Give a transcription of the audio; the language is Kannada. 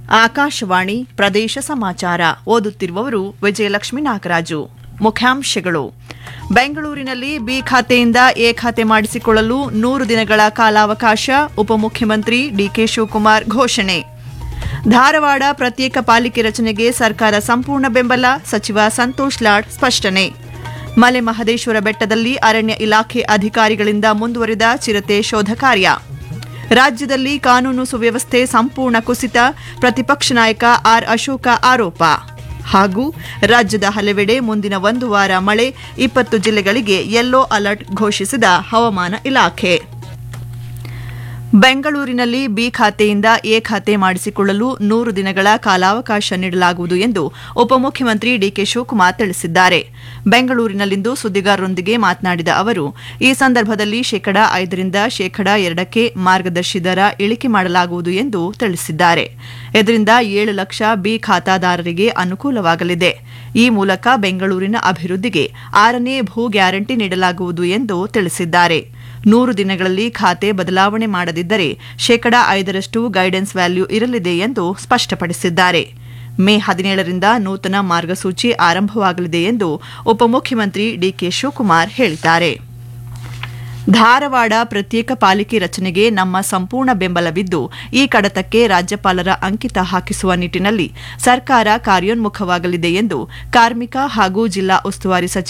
ಆಕಾಶವಾಣಿ ಪ್ರದೇಶ ಸಮಾಚಾರ ಓದುತ್ತಿರುವವರು ವಿಜಯಲಕ್ಷ್ಮಿ ನಾಗರಾಜು ಮುಖ್ಯಾಂಶಗಳು ಬೆಂಗಳೂರಿನಲ್ಲಿ ಬಿ ಖಾತೆಯಿಂದ ಎ ಖಾತೆ ಮಾಡಿಸಿಕೊಳ್ಳಲು ನೂರು ದಿನಗಳ ಕಾಲಾವಕಾಶ ಉಪಮುಖ್ಯಮಂತ್ರಿ ಡಿಕೆ ಶಿವಕುಮಾರ್ ಘೋಷಣೆ ಧಾರವಾಡ ಪ್ರತ್ಯೇಕ ಪಾಲಿಕೆ ರಚನೆಗೆ ಸರ್ಕಾರ ಸಂಪೂರ್ಣ ಬೆಂಬಲ ಸಚಿವ ಸಂತೋಷ್ ಲಾಡ್ ಸ್ಪಷ್ಟನೆ ಮಲೆ ಮಹದೇಶ್ವರ ಬೆಟ್ಟದಲ್ಲಿ ಅರಣ್ಯ ಇಲಾಖೆ ಅಧಿಕಾರಿಗಳಿಂದ ಮುಂದುವರಿದ ಚಿರತೆ ಶೋಧ ಕಾರ್ಯ ರಾಜ್ಯದಲ್ಲಿ ಕಾನೂನು ಸುವ್ಯವಸ್ಥೆ ಸಂಪೂರ್ಣ ಕುಸಿತ ಪ್ರತಿಪಕ್ಷ ನಾಯಕ ಆರ್ ಅಶೋಕ ಆರೋಪ ಹಾಗೂ ರಾಜ್ಯದ ಹಲವೆಡೆ ಮುಂದಿನ ಒಂದು ವಾರ ಮಳೆ ಇಪ್ಪತ್ತು ಜಿಲ್ಲೆಗಳಿಗೆ ಯೆಲ್ಲೋ ಅಲರ್ಟ್ ಘೋಷಿಸಿದ ಹವಾಮಾನ ಇಲಾಖೆ ಬೆಂಗಳೂರಿನಲ್ಲಿ ಬಿ ಖಾತೆಯಿಂದ ಎ ಖಾತೆ ಮಾಡಿಸಿಕೊಳ್ಳಲು ನೂರು ದಿನಗಳ ಕಾಲಾವಕಾಶ ನೀಡಲಾಗುವುದು ಎಂದು ಉಪಮುಖ್ಯಮಂತ್ರಿ ಡಿಕೆ ಶಿವಕುಮಾರ್ ತಿಳಿಸಿದ್ದಾರೆ ಬೆಂಗಳೂರಿನಲ್ಲಿಂದು ಸುದ್ದಿಗಾರರೊಂದಿಗೆ ಮಾತನಾಡಿದ ಅವರು ಈ ಸಂದರ್ಭದಲ್ಲಿ ಶೇಕಡಾ ಐದರಿಂದ ಶೇಕಡಾ ಎರಡಕ್ಕೆ ಮಾರ್ಗದರ್ಶಿ ದರ ಇಳಿಕೆ ಮಾಡಲಾಗುವುದು ಎಂದು ತಿಳಿಸಿದ್ದಾರೆ ಇದರಿಂದ ಏಳು ಲಕ್ಷ ಬಿ ಖಾತಾದಾರರಿಗೆ ಅನುಕೂಲವಾಗಲಿದೆ ಈ ಮೂಲಕ ಬೆಂಗಳೂರಿನ ಅಭಿವೃದ್ಧಿಗೆ ಆರನೇ ಭೂ ಗ್ಯಾರಂಟಿ ನೀಡಲಾಗುವುದು ಎಂದು ತಿಳಿಸಿದ್ದಾರೆ ನೂರು ದಿನಗಳಲ್ಲಿ ಖಾತೆ ಬದಲಾವಣೆ ಮಾಡದಿದ್ದರೆ ಶೇಕಡಾ ಐದರಷ್ಟು ಗೈಡೆನ್ಸ್ ವ್ಯಾಲ್ಯೂ ಇರಲಿದೆ ಎಂದು ಸ್ಪಷ್ಟಪಡಿಸಿದ್ದಾರೆ ಮೇ ಹದಿನೇಳರಿಂದ ನೂತನ ಮಾರ್ಗಸೂಚಿ ಆರಂಭವಾಗಲಿದೆ ಎಂದು ಉಪಮುಖ್ಯಮಂತ್ರಿ ಡಿಕೆ ಶಿವಕುಮಾರ್ ಹೇಳಿದ್ದಾರೆ ಧಾರವಾಡ ಪ್ರತ್ಯೇಕ ಪಾಲಿಕೆ ರಚನೆಗೆ ನಮ್ಮ ಸಂಪೂರ್ಣ ಬೆಂಬಲವಿದ್ದು ಈ ಕಡತಕ್ಕೆ ರಾಜ್ಯಪಾಲರ ಅಂಕಿತ ಹಾಕಿಸುವ ನಿಟ್ಟಿನಲ್ಲಿ ಸರ್ಕಾರ ಕಾರ್ಯೋನ್ಮುಖವಾಗಲಿದೆ ಎಂದು ಕಾರ್ಮಿಕ ಹಾಗೂ ಜಿಲ್ಲಾ ಉಸ್ತುವಾರಿ ಸಚಿವ